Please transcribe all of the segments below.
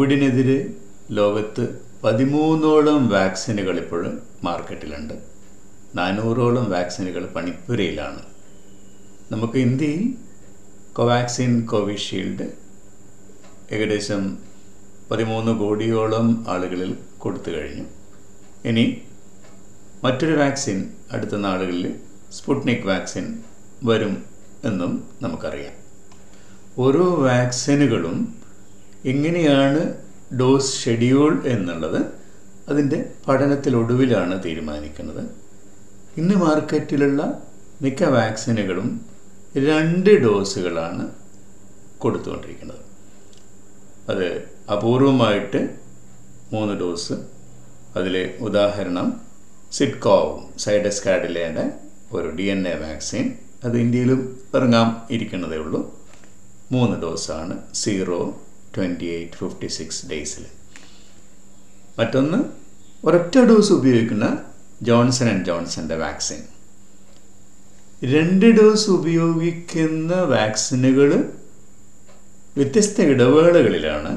കോവിഡിനെതിരെ ലോകത്ത് പതിമൂന്നോളം വാക്സിനുകൾ ഇപ്പോൾ മാർക്കറ്റിലുണ്ട് നാനൂറോളം വാക്സിനുകൾ പണിപ്പുരയിലാണ് നമുക്ക് ഇന്ത്യയിൽ കോവാക്സിൻ കോവിഷീൽഡ് ഏകദേശം പതിമൂന്ന് കോടിയോളം ആളുകളിൽ കൊടുത്തു കഴിഞ്ഞു ഇനി മറ്റൊരു വാക്സിൻ അടുത്ത നാളുകളിൽ സ്പുട്നിക് വാക്സിൻ വരും എന്നും നമുക്കറിയാം ഓരോ വാക്സിനുകളും എങ്ങനെയാണ് ഡോസ് ഷെഡ്യൂൾ എന്നുള്ളത് അതിൻ്റെ പഠനത്തിലൊടുവിലാണ് തീരുമാനിക്കുന്നത് ഇന്ന് മാർക്കറ്റിലുള്ള മിക്ക വാക്സിനുകളും രണ്ട് ഡോസുകളാണ് കൊടുത്തുകൊണ്ടിരിക്കുന്നത് അത് അപൂർവമായിട്ട് മൂന്ന് ഡോസ് അതിലെ ഉദാഹരണം സിറ്റ്കോവും സൈഡസ്കാഡിലേൻ്റെ ഒരു ഡി എൻ എ വാക്സിൻ അത് ഇന്ത്യയിലും ഇറങ്ങാൻ ഇരിക്കുന്നതേ ഉള്ളൂ മൂന്ന് ഡോസാണ് zero twenty eight fifty six ഡേയ്സിൽ മറ്റൊന്ന് ഒരൊറ്റ ഡോസ് ഉപയോഗിക്കുന്ന ജോൺസൺ ആൻഡ് ജോൺസൻ്റെ വാക്സിൻ രണ്ട് ഡോസ് ഉപയോഗിക്കുന്ന വാക്സിനുകൾ വ്യത്യസ്ത ഇടവേളകളിലാണ്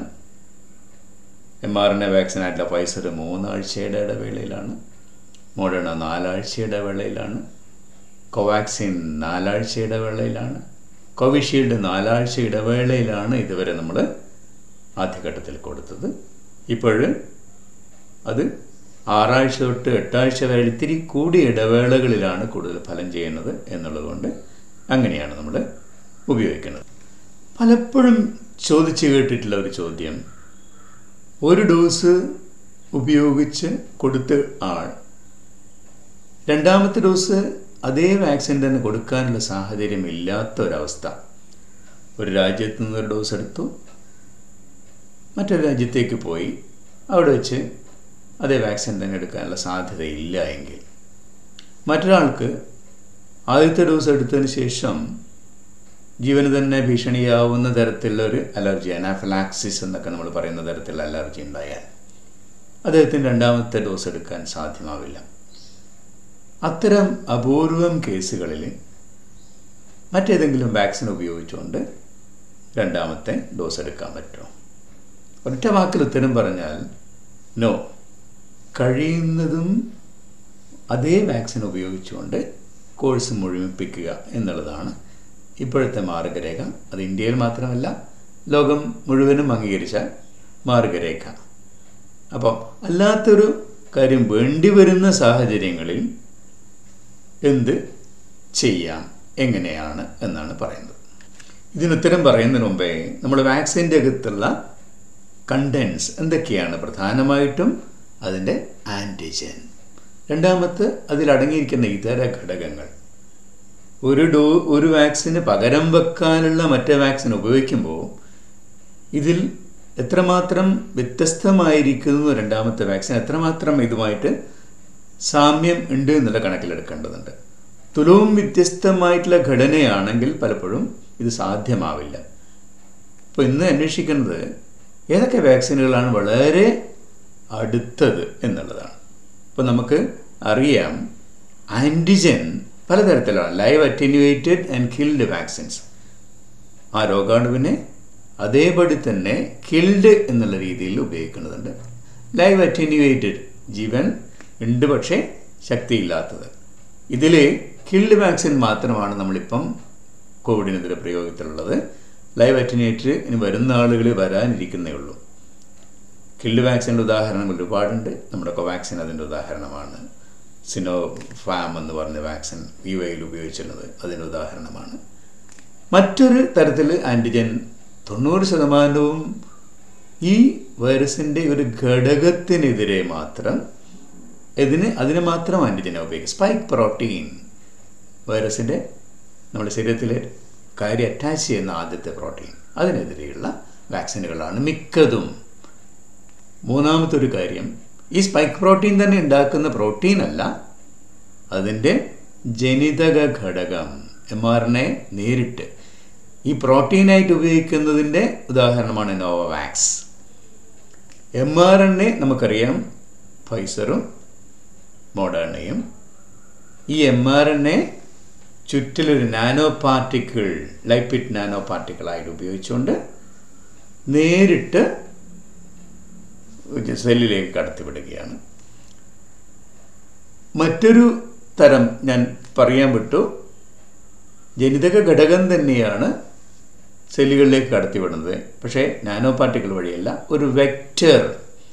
എം ആർ എൻ എ വാക്സിനായിട്ടുള്ള ഫൈസർ മൂന്നാഴ്ചയുടെ ഇടവേളയിലാണ് മോഡേണ നാലാഴ്ചയുടെ ഇടവേളയിലാണ് കോവാക്സിൻ നാലാഴ്ച ഇടവേളയിലാണ് കോവിഷീൽഡ് നാലാഴ്ച ഇടവേളയിലാണ് ഇതുവരെ നമ്മൾ ആദ്യഘട്ടത്തിൽ കൊടുത്തത് ഇപ്പോൾ അത് ആറാഴ്ച തൊട്ട് എട്ടാഴ്ച വരെ ഇത്തിരി കൂടിയ ഇടവേളകളിലാണ് കൂടുതൽ ഫലം ചെയ്യുന്നത് എന്നുള്ളതുകൊണ്ട് അങ്ങനെയാണ് നമ്മൾ ഉപയോഗിക്കുന്നത് പലപ്പോഴും ചോദിച്ചു കേട്ടിട്ടുള്ള ഒരു ചോദ്യം ഒരു ഡോസ് ഉപയോഗിച്ച് കൊടുത്ത ആൾ രണ്ടാമത്തെ ഡോസ് അതേ വാക്സിൻ തന്നെ കൊടുക്കാനുള്ള സാഹചര്യം ഇല്ലാത്ത ഒരവസ്ഥ ഒരു രാജ്യത്ത് നിന്ന് ഒരു ഡോസ് എടുത്തു മറ്റൊരു രാജ്യത്തേക്ക് പോയി അവിടെ വെച്ച് അതേ വാക്സിൻ തന്നെ എടുക്കാനുള്ള സാധ്യതയില്ല എങ്കിൽ മറ്റൊരാൾക്ക് ആദ്യത്തെ ഡോസ് എടുത്തതിന് ശേഷം ജീവന് തന്നെ ഭീഷണിയാവുന്ന തരത്തിലുള്ള ഒരു അലർജി അനാഫലാക്സിസ് എന്നൊക്കെ നമ്മൾ പറയുന്ന തരത്തിലുള്ള അലർജി ഉണ്ടായാൽ അദ്ദേഹത്തിന് രണ്ടാമത്തെ ഡോസ് എടുക്കാൻ സാധ്യമാവില്ല അത്തരം അപൂർവം കേസുകളിൽ മറ്റേതെങ്കിലും വാക്സിൻ ഉപയോഗിച്ചുകൊണ്ട് രണ്ടാമത്തെ ഡോസ് എടുക്കാൻ പറ്റുമോ ഒറ്റ വാക്കിൽ ഉത്തരം പറഞ്ഞാൽ നോ കഴിയുന്നതും അതേ വാക്സിൻ ഉപയോഗിച്ചുകൊണ്ട് കോഴ്സ് മുഴുമിപ്പിക്കുക എന്നുള്ളതാണ് ഇപ്പോഴത്തെ മാർഗരേഖ അത് ഇന്ത്യയിൽ മാത്രമല്ല ലോകം മുഴുവനും അംഗീകരിച്ച മാർഗരേഖ അപ്പോൾ അല്ലാത്തൊരു കാര്യം വേണ്ടി വരുന്ന സാഹചര്യങ്ങളിൽ എന്ത് ചെയ്യാം എങ്ങനെയാണ് എന്നാണ് പറയുന്നത് ഇതിനുത്തരം പറയുന്നതിന് മുമ്പേ നമ്മൾ വാക്സിൻ്റെ അകത്തുള്ള കണ്ടൻസ് എന്തൊക്കെയാണ് പ്രധാനമായിട്ടും അതിൻ്റെ ആൻറ്റിജൻ രണ്ടാമത്തെ അതിലടങ്ങിയിരിക്കുന്ന ഇതര ഘടകങ്ങൾ ഒരു ഡോ ഒരു വാക്സിന് പകരം വെക്കാനുള്ള മറ്റേ വാക്സിൻ ഉപയോഗിക്കുമ്പോൾ ഇതിൽ എത്രമാത്രം വ്യത്യസ്തമായിരിക്കുന്നു രണ്ടാമത്തെ വാക്സിൻ എത്രമാത്രം ഇതുമായിട്ട് സാമ്യം ഉണ്ട് എന്നുള്ള കണക്കിലെടുക്കേണ്ടതുണ്ട് തുലവും വ്യത്യസ്തമായിട്ടുള്ള ഘടനയാണെങ്കിൽ പലപ്പോഴും ഇത് സാധ്യമാവില്ല അപ്പോൾ ഇന്ന് അന്വേഷിക്കുന്നത് ഏതൊക്കെ വാക്സിനുകളാണ് വളരെ അടുത്തത് എന്നുള്ളതാണ് അപ്പോൾ നമുക്ക് അറിയാം ആൻറ്റിജൻ പലതരത്തിലാണ് live attenuated and killed vaccines ആ രോഗാണുവിനെ അതേപടി തന്നെ കിൽഡ് എന്നുള്ള രീതിയിൽ ഉപയോഗിക്കുന്നതുണ്ട് ലൈവ് അറ്റന്യുവേറ്റഡ് ജീവൻ ഉണ്ട് പക്ഷേ ശക്തിയില്ലാത്തത് ഇതിൽ കിൽഡ് വാക്സിൻ മാത്രമാണ് നമ്മളിപ്പം കോവിഡിനെതിരെ പ്രയോഗത്തിലുള്ളത് ലൈവ് അറ്റന്യുവേറ്റഡ് ഇനി വരുന്ന ആളുകൾ വരാനിരിക്കുന്നേ ഉള്ളൂ കിൽഡ് വാക്സിൻ്റെ ഉദാഹരണങ്ങൾ ഒരുപാടുണ്ട് നമ്മുടെ കോവാക്സിൻ അതിൻ്റെ ഉദാഹരണമാണ് സിനോ ഫാം എന്ന് പറഞ്ഞ വാക്സിൻ യു എയിൽ ഉപയോഗിച്ചിരുന്നത് അതിൻ്റെ ഉദാഹരണമാണ് മറ്റൊരു തരത്തിൽ ആൻറ്റിജൻ തൊണ്ണൂറ് ശതമാനവും ഈ വൈറസിൻ്റെ ഒരു ഘടകത്തിനെതിരെ മാത്രം ഇതിന് അതിന് മാത്രം ആൻറ്റിജനെ ഉപയോഗിക്കും സ്പൈക്ക് പ്രോട്ടീൻ വൈറസിൻ്റെ നമ്മുടെ ശരീരത്തിലെ കാര്യം അറ്റാച്ച് ചെയ്യുന്ന ആദ്യത്തെ പ്രോട്ടീൻ അതിനെതിരെയുള്ള വാക്സിനുകളാണ് മിക്കതും മൂന്നാമത്തെ ഒരു കാര്യം ഈ സ്പൈക്ക് പ്രോട്ടീൻ തന്നെ ഉണ്ടാക്കുന്ന പ്രോട്ടീൻ അല്ല അതിൻ്റെ ജനിതക ഘടകം എം ആർ എൻ എ നേരിട്ട് ഈ പ്രോട്ടീനായിട്ട് ഉപയോഗിക്കുന്നതിൻ്റെ ഉദാഹരണമാണ് Novavax M R N A നമുക്കറിയാം ഫൈസറും മോഡേണയും ഈ എം ആർ എൻ എ ചുറ്റിലൊരു നാനോ പാർട്ടിക്കിൾ ലൈപ്പിഡ് നാനോ പാർട്ടിക്കിളായിട്ട് ഉപയോഗിച്ചുകൊണ്ട് നേരിട്ട് സെല്ലിലേക്ക് കടത്തിവിടുകയാണ് മറ്റൊരു തരം ഞാൻ പറയാൻ വിട്ടു ജനിതക ഘടകം തന്നെയാണ് സെല്ലുകളിലേക്ക് കടത്തിവിടുന്നത് പക്ഷേ നാനോ പാർട്ടിക്കിൾ വഴിയല്ല ഒരു വെക്റ്റർ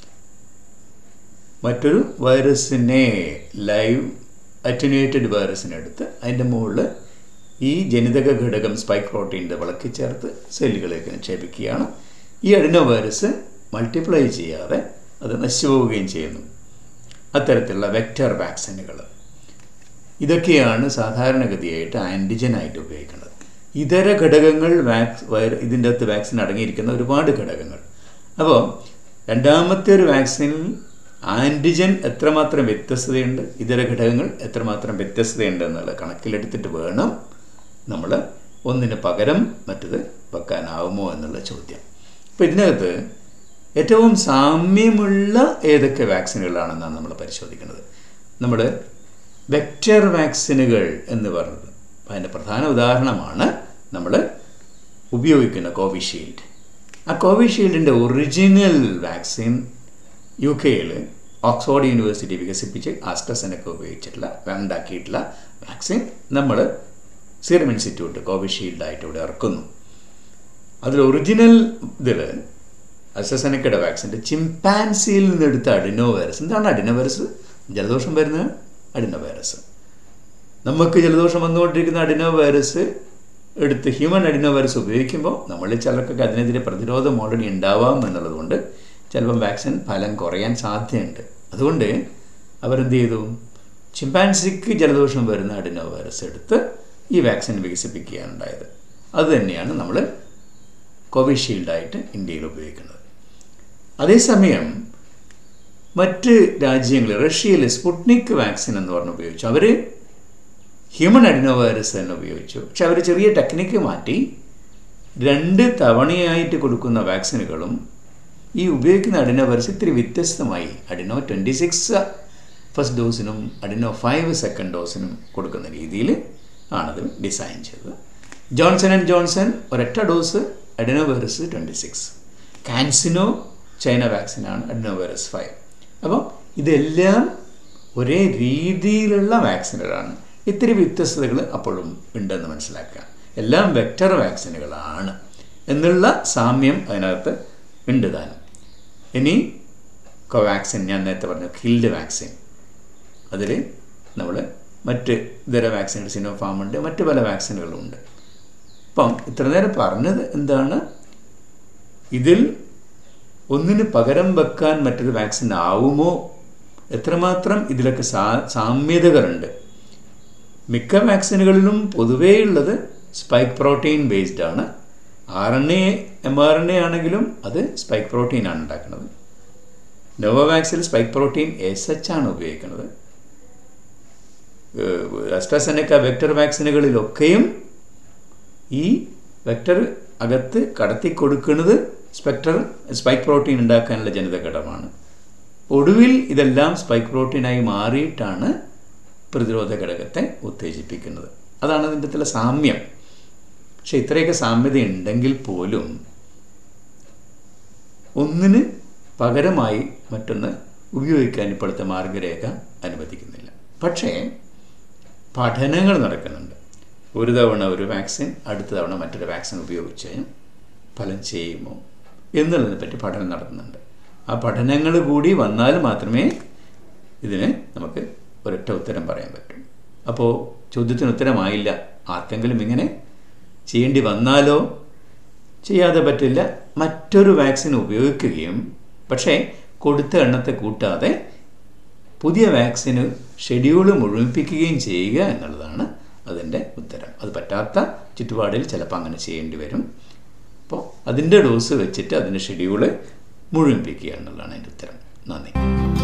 മറ്റൊരു വൈറസിനെ ലൈവ് അറ്റനുവേറ്റഡ് വൈറസിനെ എടുത്ത് അതിൻ്റെ മുകളിൽ ഈ ജനിതക ഘടകം സ്പൈക്ക് പ്രോട്ടീൻ്റെ വിളക്കി ചേർത്ത് സെല്ലുകളിലേക്ക് നിക്ഷേപിക്കുകയാണ് ഈ അഡിനോ വൈറസ് മൾട്ടിപ്ലൈ ചെയ്യാതെ അത് നശിച്ചു പോവുകയും ചെയ്യുന്നു അത്തരത്തിലുള്ള വെക്റ്റർ വാക്സിനുകൾ ഇതൊക്കെയാണ് സാധാരണഗതിയായിട്ട് ആൻറ്റിജനായിട്ട് ഉപയോഗിക്കുന്നത് ഇതര ഘടകങ്ങൾ വാക്സ് വൈറ ഇതിൻ്റെ അകത്ത് വാക്സിൻ അടങ്ങിയിരിക്കുന്ന ഒരുപാട് ഘടകങ്ങൾ അപ്പോൾ രണ്ടാമത്തെ ഒരു വാക്സിനിൽ ആൻറ്റിജൻ എത്രമാത്രം വ്യത്യസ്തതയുണ്ട് ഇതര ഘടകങ്ങൾ എത്രമാത്രം വ്യത്യസ്തതയുണ്ട് എന്നുള്ള കണക്കിലെടുത്തിട്ട് വേണം നമ്മൾ ഒന്നിന് പകരം മറ്റത് വെക്കാനാവുമോ എന്നുള്ള ചോദ്യം അപ്പോൾ ഇതിനകത്ത് ഏറ്റവും സാമ്യമുള്ള ഏതൊക്കെ വാക്സിനുകളാണെന്നാണ് നമ്മൾ പരിശോധിക്കുന്നത് നമ്മൾ വെക്റ്റർ വാക്സിനുകൾ എന്ന് പറഞ്ഞത് അപ്പോൾ അതിൻ്റെ പ്രധാന ഉദാഹരണമാണ് നമ്മൾ ഉപയോഗിക്കുന്ന കോവിഷീൽഡ് ആ കോവിഷീൽഡിൻ്റെ ഒറിജിനൽ വാക്സിൻ യു കെയിൽ ഓക്സ്ഫോർഡ് യൂണിവേഴ്സിറ്റി വികസിപ്പിച്ച് ആസ്ട്രസെനൊക്കെ ഉപയോഗിച്ചിട്ടുള്ള ഉണ്ടാക്കിയിട്ടുള്ള വാക്സിൻ നമ്മൾ സീറം ഇൻസ്റ്റിറ്റ്യൂട്ട് കോവിഷീൽഡായിട്ട് ഇവിടെ ഇറക്കുന്നു അതിൽ ഒറിജിനൽ ഇതിൽ അസസനക്കയുടെ വാക്സിൻ്റെ ചിമ്പാൻസിയിൽ നിന്നെടുത്ത അഡിനോ വൈറസ് എന്താണ് അഡിനോ വൈറസ് ജലദോഷം വരുന്ന അഡിനോ വൈറസ് നമുക്ക് ജലദോഷം വന്നുകൊണ്ടിരിക്കുന്ന അഡിനോ വൈറസ് എടുത്ത് ഹ്യൂമൻ അഡിനോ വൈറസ് ഉപയോഗിക്കുമ്പോൾ നമ്മളിൽ ചിലർക്കൊക്കെ അതിനെതിരെ പ്രതിരോധം ഓൾറെഡി ഉണ്ടാവാം എന്നുള്ളതുകൊണ്ട് ചിലപ്പം വാക്സിൻ ഫലം കുറയാൻ സാധ്യതയുണ്ട് അതുകൊണ്ട് അവരെന്ത് ചെയ്തു ചിമ്പാൻസിക്ക് ജലദോഷം വരുന്ന അഡിനോ വൈറസ് എടുത്ത് ഈ വാക്സിൻ വികസിപ്പിക്കുകയാണ് ഉണ്ടായത് അതുതന്നെയാണ് നമ്മൾ കോവിഷീൽഡായിട്ട് ഇന്ത്യയിൽ ഉപയോഗിക്കുന്നത് അതേസമയം മറ്റ് രാജ്യങ്ങൾ റഷ്യയിൽ സ്പുട്നിക് വാക്സിൻ എന്ന് പറഞ്ഞ് ഉപയോഗിച്ചു അവർ ഹ്യൂമൻ അഡിനോ വൈറസ് തന്നെ ഉപയോഗിച്ചു പക്ഷെ അവർ ചെറിയ ടെക്നിക്ക് മാറ്റി രണ്ട് തവണയായിട്ട് കൊടുക്കുന്ന വാക്സിനുകളും ഈ ഉപയോഗിക്കുന്ന അഡിനോ വൈറസ് ഇത്തിരി വ്യത്യസ്തമായി അഡിനോ ട്വൻറ്റി സിക്സ് ഫസ്റ്റ് ഡോസിനും അഡിനോ ഫൈവ് സെക്കൻഡ് ഡോസിനും കൊടുക്കുന്ന രീതിയിൽ ആണത് ഡിസൈൻ ചെയ്തത് ജോൺസൺ ആൻഡ് ജോൺസൺ ഒരൊറ്റ dose adeno virus twenty six CanSino China വാക്സിനാണ് അഡിനോ വൈറസ് ഫൈവ് അപ്പോൾ ഇതെല്ലാം ഒരേ രീതിയിലുള്ള വാക്സിനുകളാണ് ഇത്തിരി വ്യത്യസ്തതകൾ അപ്പോഴും ഉണ്ടെന്ന് മനസ്സിലാക്കുക എല്ലാം വെക്റ്റർ വാക്സിനുകളാണ് എന്നുള്ള സാമ്യം അതിനകത്ത് ഉണ്ട് താനും ഇനി കോവാക്സിൻ ഞാൻ നേരത്തെ പറഞ്ഞു കിൽഡ് വാക്സിൻ അതിൽ നമ്മൾ മറ്റ് ഇതര വാക്സിനുകൾ സിനോഫാം ഉണ്ട് മറ്റ് പല വാക്സിനുകളും ഉണ്ട് അപ്പം ഇത്ര നേരം പറഞ്ഞത് എന്താണ് ഇതിൽ ഒന്നിന് പകരം വെക്കാൻ മറ്റൊരു വാക്സിൻ ആവുമോ എത്രമാത്രം ഇതിലൊക്കെ സാ സാമ്യതകളുണ്ട് മിക്ക വാക്സിനുകളിലും പൊതുവേയുള്ളത് സ്പൈക്ക് പ്രോട്ടീൻ ബേസ്ഡ് ആണ് R N A M R N A ആണെങ്കിലും അത് സ്പൈക്ക് പ്രോട്ടീനാണ് ഉണ്ടാക്കുന്നത് നോവോവാക്സിൽ സ്പൈക്ക് പ്രോട്ടീൻ എസ് എച്ച് ആണ് ഉപയോഗിക്കുന്നത് അസ്ട്രസെനക്ക വെക്ടർ വാക്സിനുകളിലൊക്കെയും ഈ വെക്ടർ അകത്ത് കടത്തി കൊടുക്കുന്നത് സ്പെക്ടർ സ്പൈക്ക് പ്രോട്ടീൻ ഉണ്ടാക്കാനുള്ള ജനിതഘടമാണ് ഒടുവിൽ ഇതെല്ലാം സ്പൈക്ക് പ്രോട്ടീനായി മാറിയിട്ടാണ് പ്രതിരോധ ഘടകത്തെ ഉത്തേജിപ്പിക്കുന്നത് അതാണ് അതിൻ്റെ ചില സാമ്യം പക്ഷെ ഇത്രയൊക്കെ സാമ്യത ഉണ്ടെങ്കിൽ പോലും ഒന്നിന് പകരമായി മറ്റൊന്ന് ഉപയോഗിക്കാൻ ഇപ്പോഴത്തെ മാർഗരേഖ അനുവദിക്കുന്നില്ല പക്ഷേ പഠനങ്ങൾ നടക്കുന്നുണ്ട് ഒരു തവണ ഒരു വാക്സിൻ അടുത്ത തവണ മറ്റൊരു വാക്സിൻ ഉപയോഗിച്ച് ഫലം ചെയ്യുമോ എന്നുള്ളതിനെ പറ്റി പഠനം നടത്തുന്നുണ്ട് ആ പഠനങ്ങൾ കൂടി വന്നാൽ മാത്രമേ ഇതിന് നമുക്ക് ഒരൊറ്റ ഉത്തരം പറയാൻ പറ്റും അപ്പോൾ ചോദ്യത്തിന് ഉത്തരമായില്ല ആർക്കെങ്കിലും ഇങ്ങനെ ചെയ്യേണ്ടി വന്നാലോ ചെയ്യാതെ പറ്റില്ല മറ്റൊരു വാക്സിൻ ഉപയോഗിക്കുകയും പക്ഷേ കൊടുത്ത എണ്ണത്തെ കൂട്ടാതെ പുതിയ വാക്സിന് ഷെഡ്യൂൾ മുഴുമിപ്പിക്കുകയും ചെയ്യുക എന്നുള്ളതാണ് അതിൻ്റെ ഉത്തരം അത് പറ്റാത്ത ചുറ്റുപാടിൽ ചിലപ്പോൾ അങ്ങനെ ചെയ്യേണ്ടി വരും അപ്പോൾ അതിൻ്റെ ഡോസ് വെച്ചിട്ട് അതിൻ്റെ ഷെഡ്യൂള് മുഴുമിപ്പിക്കുക എന്നുള്ളതാണ് അതിൻ്റെ ഉത്തരം നന്ദി